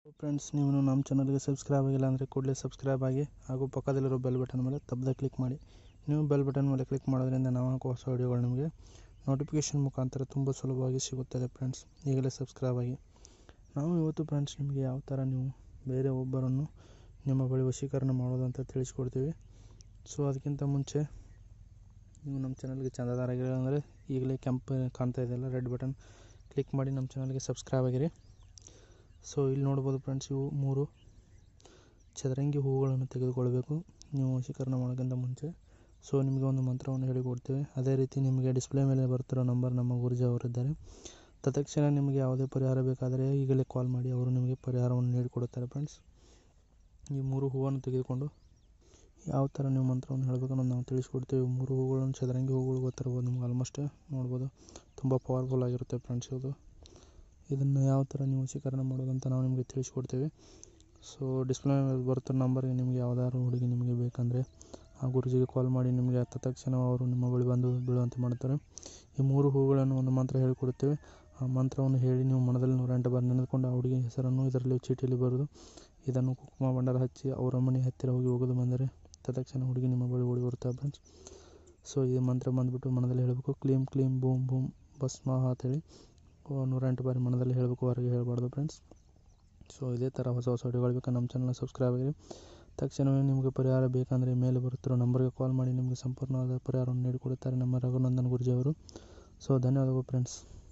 friends ನೀವು ನಮ್ಮ ಚಾನಲ್ಗೆ ಸಬ್ಸ್ಕ್ರೈಬ್ ಆಗಿಲ್ಲ ಅಂದರೆ ಕೂಡಲೇ ಸಬ್ಸ್ಕ್ರೈಬ್ ಆಗಿ ಹಾಗೂ ಪಕ್ಕದಲ್ಲಿರೋ ಬೆಲ್ ಬಟನ್ ಮೇಲೆ ತಪ್ಪದೆ ಕ್ಲಿಕ್ ಮಾಡಿ ನೀವು ಬೆಲ್ ಬಟನ್ ಮೇಲೆ ಕ್ಲಿಕ್ ಮಾಡೋದ್ರಿಂದ ನಾವು ಹಾಕುವ ಹೊಸ ವಿಡಿಯೋಗಳು ನಿಮಗೆ ನೋಟಿಫಿಕೇಷನ್ ಮುಖಾಂತರ ತುಂಬ ಸುಲಭವಾಗಿ ಸಿಗುತ್ತದೆ ಫ್ರೆಂಡ್ಸ್ ಈಗಲೇ ಸಬ್ಸ್ಕ್ರೈಬ್ ಆಗಿ ನಾವು ಇವತ್ತು ಫ್ರೆಂಡ್ಸ್ ನಿಮಗೆ ಯಾವ ಥರ ನೀವು ಬೇರೆ ಒಬ್ಬರನ್ನು ನಿಮ್ಮ ಬಳಿ ವಶೀಕರಣ ಮಾಡೋದು ಅಂತ ತಿಳಿಸ್ಕೊಡ್ತೀವಿ ಸೊ ಅದಕ್ಕಿಂತ ಮುಂಚೆ ನೀವು ನಮ್ಮ ಚಾನಲ್ಗೆ ಚಂದಾದಾರಾಗಿಲ್ಲ ಅಂದರೆ ಈಗಲೇ ಕೆಂಪು ಕಾಣ್ತಾ ಇದೆಯಲ್ಲ ರೆಡ್ ಬಟನ್ ಕ್ಲಿಕ್ ಮಾಡಿ ನಮ್ಮ ಚಾನಲ್ಗೆ ಸಬ್ಸ್ಕ್ರೈಬ್ ಆಗಿರಿ ಸೊ ಇಲ್ಲಿ ನೋಡ್ಬೋದು ಫ್ರೆಂಡ್ಸ್ ಇವು ಮೂರು ಚದರಂಗಿ ಹೂವುಗಳನ್ನು ತೆಗೆದುಕೊಳ್ಬೇಕು ನೀವು ವಶೀಕರಣ ಮಾಡೋಕ್ಕಿಂತ ಮುಂಚೆ ಸೊ ನಿಮಗೆ ಒಂದು ಮಂತ್ರವನ್ನು ಹೇಳಿಕೊಡ್ತೇವೆ ಅದೇ ರೀತಿ ನಿಮಗೆ ಡಿಸ್ಪ್ಲೇ ಮೇಲೆ ಬರ್ತಿರೋ ನಂಬರ್ ನಮ್ಮ ಗುರುಜಿ ಅವರಿದ್ದಾರೆ ತತ್ಕ್ಷಣ ನಿಮಗೆ ಯಾವುದೇ ಪರಿಹಾರ ಬೇಕಾದರೆ ಈಗಲೇ ಕಾಲ್ ಮಾಡಿ ಅವರು ನಿಮಗೆ ಪರಿಹಾರವನ್ನು ನೀಡಿಕೊಡುತ್ತಾರೆ ಫ್ರೆಂಡ್ಸ್ ಈ ಮೂರು ಹೂವನ್ನು ತೆಗೆದುಕೊಂಡು ಯಾವ ಥರ ನೀವು ಮಂತ್ರವನ್ನು ಹೇಳಬೇಕು ಅನ್ನೋದು ನಾವು ತಿಳಿಸ್ಕೊಡ್ತೇವೆ ಮೂರು ಹೂಗಳನ್ನು ಚದರಂಗಿ ಹೂಗಳು ಗೊತ್ತಿರ್ಬೋದು ನಿಮ್ಗೆ ಆಲ್ಮೋಸ್ಟ್ ನೋಡ್ಬೋದು ತುಂಬ ಪವರ್ಫುಲ್ ಆಗಿರುತ್ತೆ ಫ್ರೆಂಡ್ಸ್ ಇದು ಇದನ್ನು ಯಾವ ಥರ ನೀವು ವಶೀಕರಣ ಮಾಡೋದಂತ ನಾವು ನಿಮಗೆ ತಿಳಿಸ್ಕೊಡ್ತೇವೆ ಸೊ ಡಿಸ್ಪ್ಲೇ ಮೇಲೆ ಬರ್ತಿರೋ ನಂಬರ್ಗೆ ನಿಮಗೆ ಯಾವ್ದಾದ್ರು ಹುಡುಗಿ ನಿಮಗೆ ಬೇಕಂದರೆ ಆ ಗುರುಜಿಗೆ ಕಾಲ್ ಮಾಡಿ ನಿಮಗೆ ತಕ್ಷಣ ಅವರು ನಿಮ್ಮ ಬಳಿ ಬಂದು ಬೀಳುವಂತೆ ಮಾಡ್ತಾರೆ ಈ ಮೂರು ಹೂಗಳನ್ನು ಒಂದು ಮಂತ್ರ ಹೇಳಿಕೊಡುತ್ತೇವೆ ಆ ಮಂತ್ರವನ್ನು ಹೇಳಿ ನೀವು ಮನದಲ್ಲಿ ನೂರೆಂಟು ಬಾರಿ ನೆನೆದುಕೊಂಡು ಆ ಹುಡುಗಿ ಹೆಸರನ್ನು ಇದರಲ್ಲಿ ಚೀಟಿಯಲ್ಲಿ ಬರೆದು ಇದನ್ನು ಕುಂಕುಮ ಬಂಡಾರ ಹಚ್ಚಿ ಅವರ ಮನೆ ಹತ್ತಿರ ಹೋಗಿ ಹೋಗೋದು ಬಂದರೆ ತಕ್ಷಣ ಹುಡುಗಿ ನಿಮ್ಮ ಬಳಿ ಓಡಿ ಬರುತ್ತಾರೆ ಫ್ರೆಂಡ್ಸ್ ಸೊ ಈ ಮಂತ್ರ ಬಂದುಬಿಟ್ಟು ಮನದಲ್ಲಿ ಹೇಳಬೇಕು ಕ್ಲೀಮ್ ಕ್ಲೀಮ್ ಬೂಮ್ ಬೂಮ್ ಭಸ್ಮ ಅಂತೇಳಿ ನೂರೆಂಟು ಬಾರಿ ಮನದಲ್ಲಿ ಹೇಳಬೇಕು ಹೊರಗೆ ಹೇಳಬಾರ್ದು ಫ್ರೆಂಡ್ಸ್ ಸೊ ಇದೇ ಥರ ಹೊಸ ಹೊಸ ವಿಡಿಯೋಗಳು ಬೇಕಾ ನಮ್ಮ ಚಾನಲ್ನ ಸಬ್ಸ್ಕ್ರೈಬ್ ಆಗಿರಿ ತಕ್ಷಣವೇ ನಿಮಗೆ ಪರಿಹಾರ ಬೇಕಂದರೆ ಮೇಲೆ ಬರುತ್ತಿರೋ ನಂಬರ್ಗೆ ಕಾಲ್ ಮಾಡಿ ನಿಮಗೆ ಸಂಪೂರ್ಣವಾದ ಪರಿಹಾರವನ್ನು ನೀಡಿಕೊಡುತ್ತಾರೆ ನಮ್ಮ ರಘುನಂದನ್ ಗುರುಜಿ ಅವರು ಸೊ ಧನ್ಯವಾದಗಳು ಫ್ರೆಂಡ್ಸ್